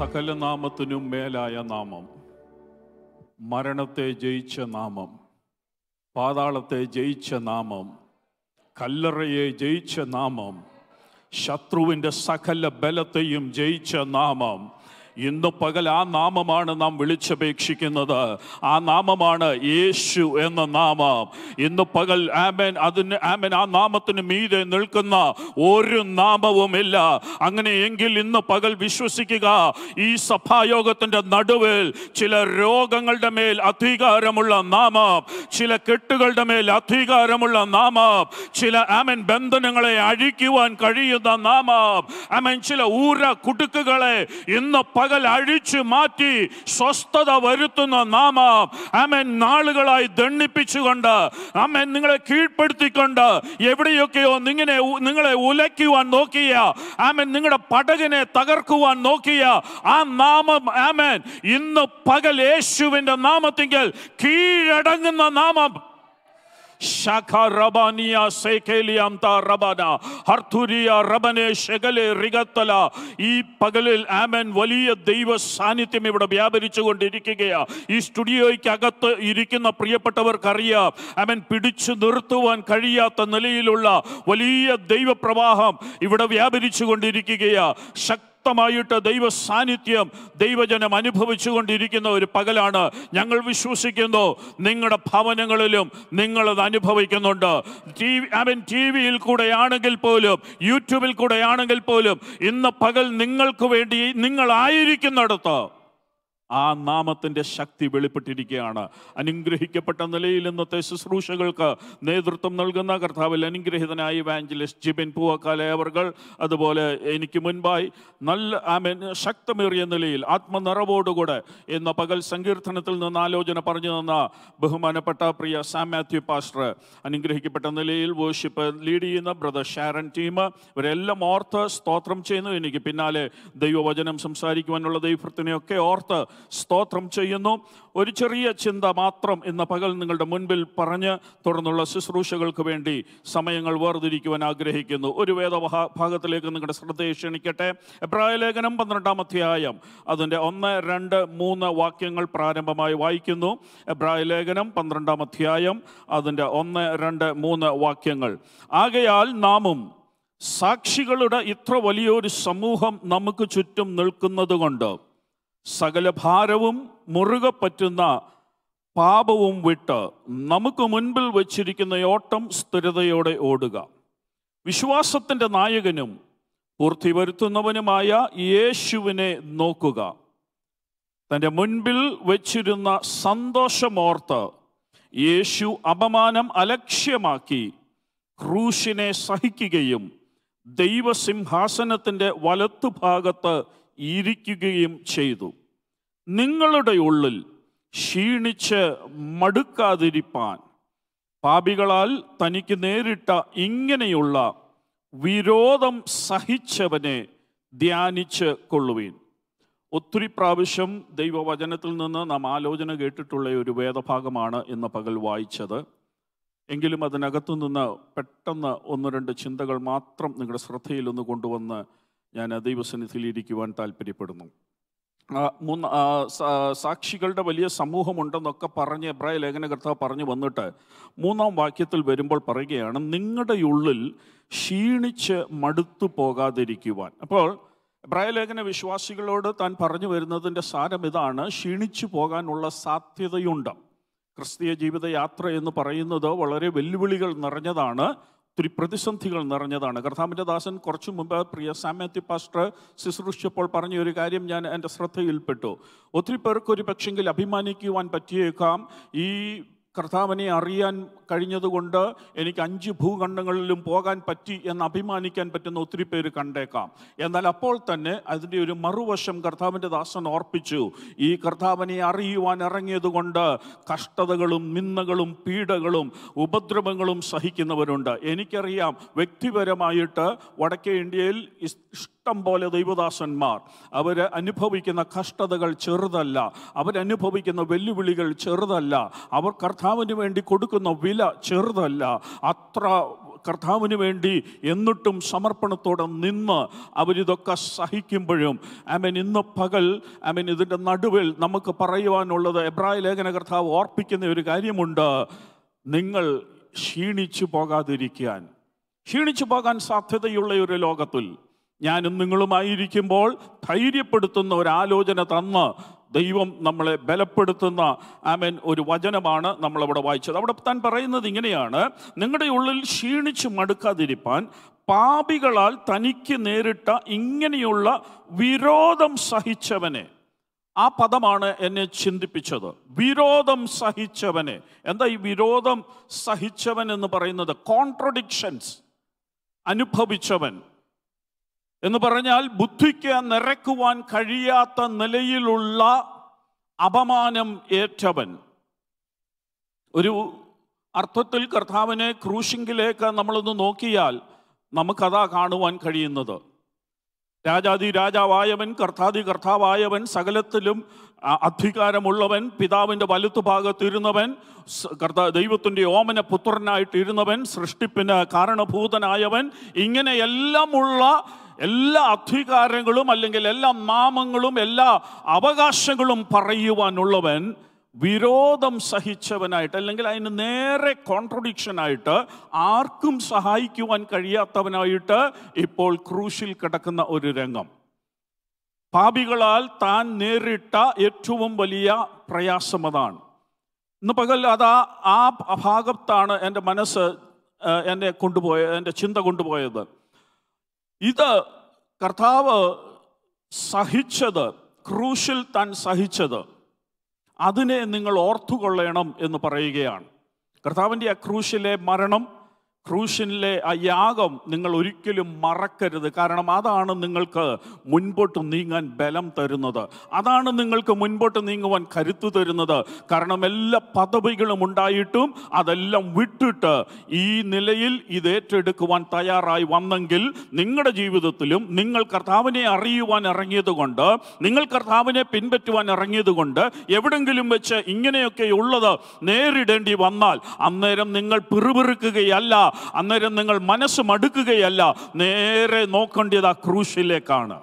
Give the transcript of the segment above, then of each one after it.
സകല നാമത്തിനും മേലായ നാമം മരണത്തെ ജയിച്ച നാമം പാതാളത്തെ ജയിച്ച നാമം കല്ലറയെ ജയിച്ച നാമം ശത്രുവിൻ്റെ സകല ബലത്തെയും ജയിച്ച നാമം ഇന്ന് പകൽ ആ നാമമാണ് നാം വിളിച്ചപേക്ഷിക്കുന്നത് ആ നാമമാണ് യേശു എന്ന നാമം ഇന്ന് പകൽ ആമേൻ അതിന് ആമേൻ ആ നാമത്തിന് മീതെ നിൽക്കുന്ന ഒരു നാമവുമില്ല അങ്ങനെയെങ്കിൽ ഇന്ന് പകൽ വിശ്വസിക്കുക ഈ സഭായോഗത്തിന്റെ നടുവിൽ ചില രോഗങ്ങളുടെ മേൽ അധികാരമുള്ള നാമം ചില കെട്ടുകളുടെ മേൽ അധികാരമുള്ള നാമം ചില ആമൻ ബന്ധനങ്ങളെ അഴിക്കുവാൻ കഴിയുന്ന നാമം ആമൻ ചില ഊര കുടുക്കുകളെ ഇന്ന് പകൽ അഴിച്ചു മാറ്റി സ്വസ്ഥത വരുത്തുന്ന നാമം ആമൻ നാളുകളായി ദണ്ണിപ്പിച്ചുകൊണ്ട് ആമൻ നിങ്ങളെ കീഴ്പ്പെടുത്തിക്കൊണ്ട് എവിടെയൊക്കെയോ നിങ്ങനെ നിങ്ങളെ ഉലയ്ക്കുവാൻ നോക്കിയ ആമൻ നിങ്ങളുടെ പടകിനെ തകർക്കുവാൻ നോക്കിയ ആ നാമം ആമൻ ഇന്ന് പകൽ യേശുവിന്റെ നാമത്തിങ്കൽ കീഴടങ്ങുന്ന നാമം ശാഖ റബാനിയ സേഖേലിയാം താ റബാന ഹർത്തുരിയ റബനെ ഷെഗലെ റിഗത്തല ഈ പകലിൽ ആമൻ വലിയ ദൈവ സാന്നിധ്യം ഇവിടെ വ്യാപരിച്ചു കൊണ്ടിരിക്കുകയാ ഈ സ്റ്റുഡിയോയ്ക്ക് അകത്ത് ഇരിക്കുന്ന പ്രിയപ്പെട്ടവർക്കറിയാം ആമൻ പിടിച്ചു നിർത്തുവാൻ കഴിയാത്ത നിലയിലുള്ള വലിയ ദൈവപ്രവാഹം ഇവിടെ വ്യാപരിച്ചു കൊണ്ടിരിക്കുകയാ ശക്തി ശക്തമായിട്ട് ദൈവ സാന്നിധ്യം ദൈവജനം അനുഭവിച്ചു കൊണ്ടിരിക്കുന്ന ഒരു പകലാണ് ഞങ്ങൾ വിശ്വസിക്കുന്നു നിങ്ങളുടെ ഭവനങ്ങളിലും നിങ്ങളത് അനുഭവിക്കുന്നുണ്ട് ടി വി അവൻ ടി വിയിൽ കൂടെ ആണെങ്കിൽ പോലും യൂട്യൂബിൽ കൂടെ ആണെങ്കിൽ പോലും ഇന്ന് പകൽ നിങ്ങൾക്ക് വേണ്ടി നിങ്ങളായിരിക്കുന്നിടത്ത് ആ നാമത്തിൻ്റെ ശക്തി വെളിപ്പെട്ടിരിക്കുകയാണ് അനുഗ്രഹിക്കപ്പെട്ട നിലയിൽ ഇന്നത്തെ ശുശ്രൂഷകൾക്ക് നേതൃത്വം നൽകുന്ന കർത്താവിൽ അനുഗ്രഹിതനായ ഇവാഞ്ചലിസ്റ്റ് ജിബിൻ പൂവക്കാലെ അവർകൾ അതുപോലെ എനിക്ക് മുൻപായി നല്ല ആമേൻ ശക്തമേറിയ നിലയിൽ ആത്മനിറവോടുകൂടെ ഇന്ന് പകൽ സങ്കീർത്തനത്തിൽ നിന്ന് ആലോചന പറഞ്ഞു തന്ന ബഹുമാനപ്പെട്ട പ്രിയ സാം മാത്യു പാസ്റ്റർ അനുഗ്രഹിക്കപ്പെട്ട നിലയിൽ വോഷിപ്പ് ലീഡ് ചെയ്യുന്ന ബ്രദർ ഷാരൻ ടീം ഇവരെല്ലാം ഓർത്ത് സ്തോത്രം ചെയ്യുന്നു എനിക്ക് പിന്നാലെ ദൈവവചനം സംസാരിക്കുവാനുള്ള ദൈവത്തിനെയൊക്കെ ഓർത്ത് സ്തോത്രം ചെയ്യുന്നു ഒരു ചെറിയ ചിന്ത മാത്രം ഇന്ന് പകൽ നിങ്ങളുടെ മുൻപിൽ പറഞ്ഞ് തുടർന്നുള്ള ശുശ്രൂഷകൾക്ക് വേണ്ടി സമയങ്ങൾ വേർതിരിക്കുവാൻ ആഗ്രഹിക്കുന്നു ഒരു വേദ ഭാഗത്തിലേക്ക് നിങ്ങളുടെ ശ്രദ്ധയെ ക്ഷണിക്കട്ടെ എബ്രായ ലേഖനം പന്ത്രണ്ടാം അധ്യായം അതിൻ്റെ ഒന്ന് രണ്ട് മൂന്ന് വാക്യങ്ങൾ പ്രാരംഭമായി വായിക്കുന്നു എബ്രായ ലേഖനം പന്ത്രണ്ടാം അധ്യായം അതിൻ്റെ ഒന്ന് രണ്ട് മൂന്ന് വാക്യങ്ങൾ ആകയാൽ നാമും സാക്ഷികളുടെ ഇത്ര വലിയൊരു സമൂഹം നമുക്ക് ചുറ്റും നിൽക്കുന്നത് കൊണ്ട് സകല ഭാരവും മുറുകെ പറ്റുന്ന പാപവും വിട്ട് നമുക്ക് മുൻപിൽ വച്ചിരിക്കുന്ന ഓട്ടം സ്ഥിരതയോടെ ഓടുക വിശ്വാസത്തിൻ്റെ നായകനും പൂർത്തി വരുത്തുന്നവനുമായ യേശുവിനെ നോക്കുക തൻ്റെ മുൻപിൽ വച്ചിരുന്ന സന്തോഷമോർത്ത് യേശു അപമാനം അലക്ഷ്യമാക്കി ക്രൂശിനെ സഹിക്കുകയും ദൈവസിംഹാസനത്തിൻ്റെ വലത്തുഭാഗത്ത് ഇരിക്കുകയും ചെയ്തു നിങ്ങളുടെ ഉള്ളിൽ ക്ഷീണിച്ച് മടുക്കാതിരിപ്പാൻ പാപികളാൽ തനിക്ക് നേരിട്ട ഇങ്ങനെയുള്ള വിരോധം സഹിച്ചവനെ ധ്യാനിച്ച് കൊള്ളുവീൻ ഒത്തിരി പ്രാവശ്യം ദൈവവചനത്തിൽ നിന്ന് നാം ആലോചന കേട്ടിട്ടുള്ള ഒരു വേദഭാഗമാണ് ഇന്ന് പകൽ വായിച്ചത് എങ്കിലും അതിനകത്തു നിന്ന് പെട്ടെന്ന് ഒന്ന് രണ്ട് ചിന്തകൾ മാത്രം നിങ്ങളുടെ ശ്രദ്ധയിൽ ഒന്ന് കൊണ്ടുവന്ന് ഞാൻ ദൈവസന്നിധിയിൽ ഇരിക്കുവാൻ താല്പര്യപ്പെടുന്നു ആ, മൂന്ന് ആ, സാ- സാക്ഷികളുടെ വലിയ സമൂഹമുണ്ടെന്നൊക്കെ പറഞ്ഞ് എബ്രായ ലേഖനകർത്താവ് പറഞ്ഞു വന്നിട്ട് മൂന്നാം വാക്യത്തിൽ വരുമ്പോൾ പറയുകയാണ് നിങ്ങളുടെ ഉള്ളിൽ ക്ഷീണിച്ച് മടുത്തു പോകാതിരിക്കുവാൻ അപ്പോൾ എബ്രായ ലേഖന വിശ്വാസികളോട് താൻ പറഞ്ഞു വരുന്നതിൻ്റെ സാരം ഇതാണ് ക്ഷീണിച്ചു പോകാനുള്ള സാധ്യതയുണ്ട് ക്രിസ്തീയ ജീവിതയാത്ര എന്ന് പറയുന്നത് വളരെ വെല്ലുവിളികൾ നിറഞ്ഞതാണ് ഒത്തിരി പ്രതിസന്ധികൾ നിറഞ്ഞതാണ് കർത്താവിൻ്റെ ദാസൻ കുറച്ചു മുമ്പ് പ്രിയ സാമ്യാത്തി പാസ്റ്റർ ശുശ്രൂഷിച്ചപ്പോൾ പറഞ്ഞ ഒരു കാര്യം ഞാൻ എൻ്റെ ശ്രദ്ധയിൽപ്പെട്ടു ഒത്തിരി പേർക്ക് ഒരു പക്ഷെങ്കിൽ അഭിമാനിക്കുവാൻ പറ്റിയേക്കാം ഈ കർത്താവിനെ അറിയാൻ കഴിഞ്ഞതുകൊണ്ട് എനിക്ക് അഞ്ച് ഭൂഖണ്ഡങ്ങളിലും പോകാൻ പറ്റി എന്ന് അഭിമാനിക്കാൻ പറ്റുന്ന ഒത്തിരി പേര് കണ്ടേക്കാം എന്നാൽ അപ്പോൾ തന്നെ അതിൻ്റെ ഒരു മറുവശം കർത്താവിൻ്റെ ദാസൻ ഓർപ്പിച്ചു ഈ കർത്താവിനെ അറിയുവാൻ ഇറങ്ങിയതുകൊണ്ട് കഷ്ടതകളും നിന്ദകളും പീഡകളും ഉപദ്രവങ്ങളും സഹിക്കുന്നവരുണ്ട് എനിക്കറിയാം വ്യക്തിപരമായിട്ട് വടക്കേ ഇന്ത്യയിൽ ഇസ്- ഇഷ്ടം പോലെ ദൈവദാസന്മാർ അവർ അനുഭവിക്കുന്ന കഷ്ടതകൾ ചെറുതല്ല അവരനുഭവിക്കുന്ന വെല്ലുവിളികൾ ചെറുതല്ല അവർ കർത്താവിന് വേണ്ടി കൊടുക്കുന്ന വില ചെറുതല്ല അത്ര കർത്താവിന് വേണ്ടി എന്നിട്ടും സമർപ്പണത്തോടെ നിന്ന് അവരിതൊക്കെ സഹിക്കുമ്പോഴും ആമൻ ഇന്ന് പകൽ ആമൻ ഇതിൻ്റെ നടുവിൽ നമുക്ക് പറയുവാനുള്ളത് എബ്രായ ലേഖന കർത്താവ് ഓർപ്പിക്കുന്ന ഒരു കാര്യമുണ്ട് നിങ്ങൾ ക്ഷീണിച്ചു പോകാതിരിക്കാൻ ക്ഷീണിച്ചു പോകാൻ സാധ്യതയുള്ള ഒരു ലോകത്തിൽ ഞാനും നിങ്ങളുമായിരിക്കുമ്പോൾ ധൈര്യപ്പെടുത്തുന്ന ഒരു ആലോചന തന്ന് ദൈവം നമ്മളെ ബലപ്പെടുത്തുന്ന ആമൻ ഒരു വചനമാണ് നമ്മളവിടെ വായിച്ചത് അവിടെ താൻ പറയുന്നത് ഇങ്ങനെയാണ് നിങ്ങളുടെ ഉള്ളിൽ ക്ഷീണിച്ചു മടുക്കാതിരിപ്പാൻ പാപികളാൽ തനിക്ക് നേരിട്ട ഇങ്ങനെയുള്ള വിരോധം സഹിച്ചവനെ ആ പദമാണ് എന്നെ ചിന്തിപ്പിച്ചത് വിരോധം സഹിച്ചവനെ എന്താ ഈ വിരോധം സഹിച്ചവൻ എന്ന് പറയുന്നത് കോൺട്രഡിക്ഷൻസ് അനുഭവിച്ചവൻ എന്ന് പറഞ്ഞാൽ ബുദ്ധിക്ക് നിരക്കുവാൻ കഴിയാത്ത നിലയിലുള്ള അപമാനം ഏറ്റവൻ ഒരു അർത്ഥത്തിൽ കർത്താവിനെ ക്രൂശിങ്കിലേക്ക് നമ്മളൊന്ന് നോക്കിയാൽ നമുക്കതാ കാണുവാൻ കഴിയുന്നത് രാജാതി രാജാവായവൻ കർത്താതി കർത്താവായവൻ സകലത്തിലും ആ, അധികാരമുള്ളവൻ പിതാവിൻ്റെ വലുത്തുഭാഗത്തിരുന്നവൻ സ് കർത്താ ദൈവത്തിൻ്റെ ഓമന പുത്രനായിട്ടിരുന്നവൻ സൃഷ്ടിപ്പിന് കാരണഭൂതനായവൻ ഇങ്ങനെയെല്ലാമുള്ള എല്ലാ അധികാരങ്ങളും അല്ലെങ്കിൽ എല്ലാ നാമങ്ങളും എല്ലാ അവകാശങ്ങളും പറയുവാനുള്ളവൻ വിരോധം സഹിച്ചവനായിട്ട് അല്ലെങ്കിൽ അതിന് നേരെ കോൺട്രഡിക്ഷനായിട്ട് ആർക്കും സഹായിക്കുവാൻ കഴിയാത്തവനായിട്ട് ഇപ്പോൾ ക്രൂശിൽ കിടക്കുന്ന ഒരു രംഗം പാപികളാൽ താൻ നേരിട്ട ഏറ്റവും വലിയ പ്രയാസം അതാണ് ഇന്ന് പകൽ അതാ ആ ഭാഗത്താണ് എൻ്റെ മനസ്സ് ആ, എന്നെ കൊണ്ടുപോയ എൻ്റെ ചിന്ത കൊണ്ടുപോയത് ഇത് കർത്താവ് സഹിച്ചത് ക്രൂശിൽ താൻ സഹിച്ചത് അതിനെ നിങ്ങൾ ഓർത്തുകൊള്ളണം എന്ന് പറയുകയാണ് കർത്താവിൻ്റെ ആ ക്രൂശിലെ മരണം ക്രൂശിലെ ആ യാഗം നിങ്ങൾ ഒരിക്കലും മറക്കരുത് കാരണം അതാണ് നിങ്ങൾക്ക് മുൻപോട്ട് നീങ്ങാൻ ബലം തരുന്നത് അതാണ് നിങ്ങൾക്ക് മുൻപോട്ട് നീങ്ങുവാൻ കരുത്തു തരുന്നത് കാരണം എല്ലാ പദവികളും ഉണ്ടായിട്ടും അതെല്ലാം വിട്ടിട്ട് ഈ നിലയിൽ ഇത് ഏറ്റെടുക്കുവാൻ തയ്യാറായി വന്നെങ്കിൽ നിങ്ങളുടെ ജീവിതത്തിലും നിങ്ങൾ കർത്താവിനെ അറിയുവാൻ ഇറങ്ങിയത് കൊണ്ട് നിങ്ങൾ കർത്താവിനെ പിൻപറ്റുവാൻ ഇറങ്ങിയത് കൊണ്ട് എവിടെങ്കിലും വെച്ച് ഇങ്ങനെയൊക്കെ ഉള്ളത് നേരിടേണ്ടി വന്നാൽ അന്നേരം നിങ്ങൾ പിറുപിറുക്കുകയല്ല അന്നേരം നിങ്ങൾ മനസ്സ് മടുക്കുകയല്ല നേരെ നോക്കേണ്ടത് ആ ക്രൂശിലേക്കാണ്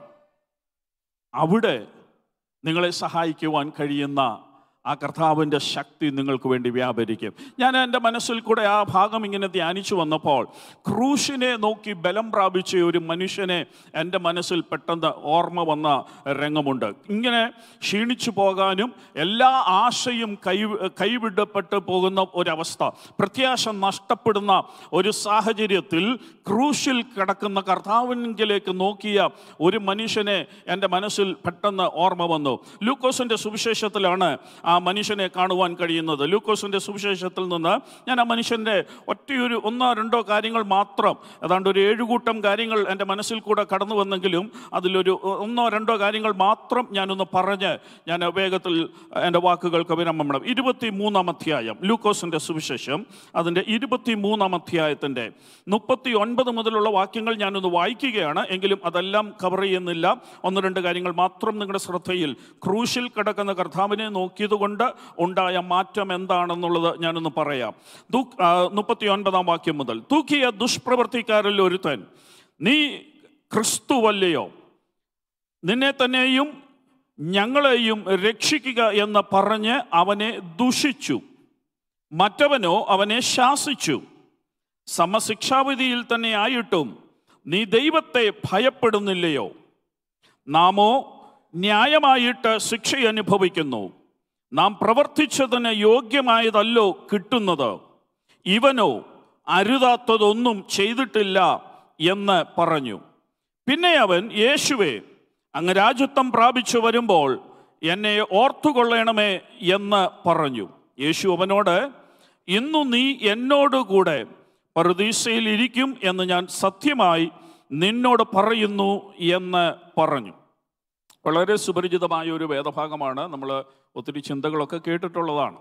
അവിടെ നിങ്ങളെ സഹായിക്കുവാൻ കഴിയുന്ന ആ കർത്താവിൻ്റെ ശക്തി നിങ്ങൾക്ക് വേണ്ടി വ്യാപരിക്കും ഞാൻ എൻ്റെ മനസ്സിൽ കൂടെ ആ ഭാഗം ഇങ്ങനെ ധ്യാനിച്ചു വന്നപ്പോൾ ക്രൂശിനെ നോക്കി ബലം പ്രാപിച്ച ഒരു മനുഷ്യനെ എൻ്റെ മനസ്സിൽ പെട്ടെന്ന് ഓർമ്മ വന്ന രംഗമുണ്ട് ഇങ്ങനെ ക്ഷീണിച്ചു പോകാനും എല്ലാ ആശയും കൈ കൈവിടപ്പെട്ട് പോകുന്ന ഒരവസ്ഥ പ്രത്യാശ നഷ്ടപ്പെടുന്ന ഒരു സാഹചര്യത്തിൽ ക്രൂശിൽ കിടക്കുന്ന കർത്താവിനെങ്കിലേക്ക് നോക്കിയ ഒരു മനുഷ്യനെ എൻ്റെ മനസ്സിൽ പെട്ടെന്ന് ഓർമ്മ വന്നു ലൂക്കോസിൻ്റെ സുവിശേഷത്തിലാണ് ആ മനുഷ്യനെ കാണുവാൻ കഴിയുന്നത് ലൂക്കോസിൻ്റെ സുവിശേഷത്തിൽ നിന്ന് ഞാൻ ആ മനുഷ്യൻ്റെ ഒറ്റയൊരു ഒന്നോ രണ്ടോ കാര്യങ്ങൾ മാത്രം ഏതാണ്ട് ഒരു ഏഴുകൂട്ടം കാര്യങ്ങൾ എൻ്റെ മനസ്സിൽ കൂടെ കടന്നു വന്നെങ്കിലും അതിലൊരു ഒന്നോ രണ്ടോ കാര്യങ്ങൾ മാത്രം ഞാനൊന്ന് പറഞ്ഞ് ഞാൻ വേഗത്തിൽ എൻ്റെ വാക്കുകൾക്ക് വിരാമം വേണം ഇരുപത്തി മൂന്നാം അധ്യായം ലൂക്കോസിൻ്റെ സുവിശേഷം അതിൻ്റെ ഇരുപത്തി മൂന്നാം അധ്യായത്തിൻ്റെ മുപ്പത്തി ഒൻപത് മുതലുള്ള വാക്യങ്ങൾ ഞാനൊന്ന് വായിക്കുകയാണ് എങ്കിലും അതെല്ലാം കവർ ചെയ്യുന്നില്ല ഒന്ന് രണ്ട് കാര്യങ്ങൾ മാത്രം നിങ്ങളുടെ ശ്രദ്ധയിൽ ക്രൂശിൽ കിടക്കുന്ന കർത്താവിനെ നോക്കിയതുകൊണ്ട് ഉണ്ടായ മാറ്റം എന്താണെന്നുള്ളത് ഞാനൊന്ന് പറയാം മുപ്പത്തി ഒൻപതാം വാക്യം മുതൽ തൂക്കിയ ദുഷ്പ്രവർത്തിക്കാരിൽ ഒരുത്തൻ നീ ക്രിസ്തുവല്ലയോ നിന്നെ തന്നെയും ഞങ്ങളെയും രക്ഷിക്കുക എന്ന് പറഞ്ഞ് അവനെ ദുഷിച്ചു മറ്റവനോ അവനെ ശാസിച്ചു സമശിക്ഷാവിധിയിൽ തന്നെ ആയിട്ടും നീ ദൈവത്തെ ഭയപ്പെടുന്നില്ലയോ നാമോ ന്യായമായിട്ട് ശിക്ഷ അനുഭവിക്കുന്നു നാം പ്രവർത്തിച്ചതിന് യോഗ്യമായതല്ലോ കിട്ടുന്നത് ഇവനോ അരുതാത്തതൊന്നും ചെയ്തിട്ടില്ല എന്ന് പറഞ്ഞു പിന്നെ അവൻ യേശുവെ അങ്ങ് രാജ്യത്വം പ്രാപിച്ചു വരുമ്പോൾ എന്നെ ഓർത്തുകൊള്ളണമേ എന്ന് പറഞ്ഞു യേശു അവനോട് ഇന്നു നീ എന്നോടുകൂടെ പറുദീസയിൽ ഇരിക്കും എന്ന് ഞാൻ സത്യമായി നിന്നോട് പറയുന്നു എന്ന് പറഞ്ഞു വളരെ സുപരിചിതമായ ഒരു വേദഭാഗമാണ് നമ്മൾ ഒത്തിരി ചിന്തകളൊക്കെ കേട്ടിട്ടുള്ളതാണ്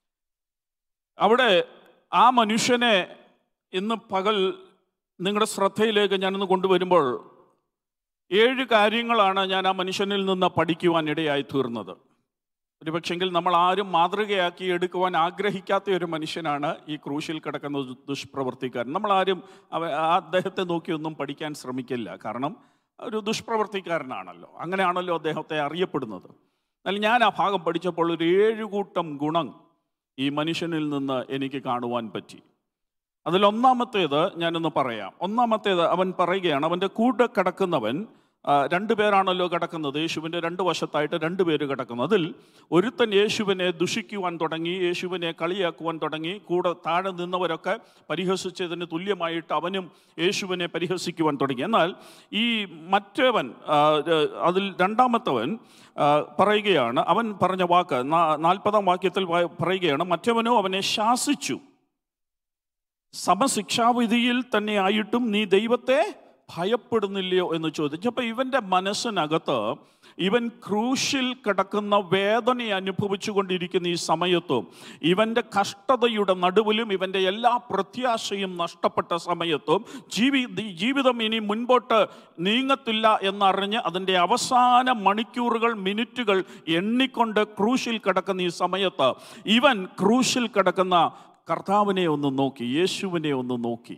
അവിടെ ആ മനുഷ്യനെ ഇന്ന് പകൽ നിങ്ങളുടെ ശ്രദ്ധയിലേക്ക് ഞാനിന്ന് കൊണ്ടുവരുമ്പോൾ ഏഴ് കാര്യങ്ങളാണ് ഞാൻ ആ മനുഷ്യനിൽ നിന്ന് പഠിക്കുവാൻ ഇടയായി തീർന്നത് ഒരു പക്ഷെങ്കിൽ നമ്മൾ ആരും മാതൃകയാക്കി എടുക്കുവാൻ ആഗ്രഹിക്കാത്ത ഒരു മനുഷ്യനാണ് ഈ ക്രൂശിൽ കിടക്കുന്ന ദു- ദുഷ്പ്രവർത്തിക്കാരൻ നമ്മളാരും അവ ആ അദ്ദേഹത്തെ നോക്കിയൊന്നും പഠിക്കാൻ ശ്രമിക്കില്ല കാരണം ഒരു ദുഷ്പ്രവർത്തിക്കാരനാണല്ലോ അങ്ങനെയാണല്ലോ അദ്ദേഹത്തെ അറിയപ്പെടുന്നത് എന്നാൽ ഞാൻ ആ ഭാഗം പഠിച്ചപ്പോൾ ഒരു ഏഴുകൂട്ടം ഗുണം ഈ മനുഷ്യനിൽ നിന്ന് എനിക്ക് കാണുവാൻ പറ്റി അതിൽ ഒന്നാമത്തേത് ഞാനൊന്ന് പറയാം ഒന്നാമത്തേത് അവൻ പറയുകയാണ് അവൻ്റെ കൂടെ കിടക്കുന്നവൻ ആ, രണ്ട് പേരാണല്ലോ കിടക്കുന്നത് യേശുവിൻ്റെ രണ്ട് വശത്തായിട്ട് രണ്ട് പേര് കിടക്കുന്നു അതിൽ ഒരുത്തൻ യേശുവിനെ ദുഷിക്കുവാൻ തുടങ്ങി യേശുവിനെ കളിയാക്കുവാൻ തുടങ്ങി കൂടെ താഴെ നിന്നവരൊക്കെ പരിഹസിച്ചതിന് തുല്യമായിട്ട് അവനും യേശുവിനെ പരിഹസിക്കുവാൻ തുടങ്ങി എന്നാൽ ഈ മറ്റവൻ ആ, അതിൽ രണ്ടാമത്തവൻ ആ, പറയുകയാണ് അവൻ പറഞ്ഞ വാക്ക് നാ- നാൽപ്പതാം വാക്യത്തിൽ വാ- പറയുകയാണ് മറ്റവനോ അവനെ ശാസിച്ചു സമശിക്ഷാവിധിയിൽ തന്നെ ആയിട്ടും നീ ദൈവത്തെ ഭയപ്പെടുന്നില്ലയോ എന്ന് ചോദിച്ചപ്പോൾ ഇവന്റെ മനസ്സിനകത്ത് ഇവൻ ക്രൂശിൽ കിടക്കുന്ന വേദന അനുഭവിച്ചു കൊണ്ടിരിക്കുന്ന ഈ സമയത്തും ഇവന്റെ കഷ്ടതയുടെ നടുവിലും ഇവന്റെ എല്ലാ പ്രത്യാശയും നഷ്ടപ്പെട്ട സമയത്തും ജീവി ജീവിതം ഇനി മുൻപോട്ട് നീങ്ങത്തില്ല എന്നറിഞ്ഞ് അതിൻ്റെ അവസാന മണിക്കൂറുകൾ മിനിറ്റുകൾ എണ്ണിക്കൊണ്ട് ക്രൂശിൽ കിടക്കുന്ന ഈ സമയത്ത് ഇവൻ ക്രൂശിൽ കിടക്കുന്ന കർത്താവിനെ ഒന്ന് നോക്കി യേശുവിനെ ഒന്ന് നോക്കി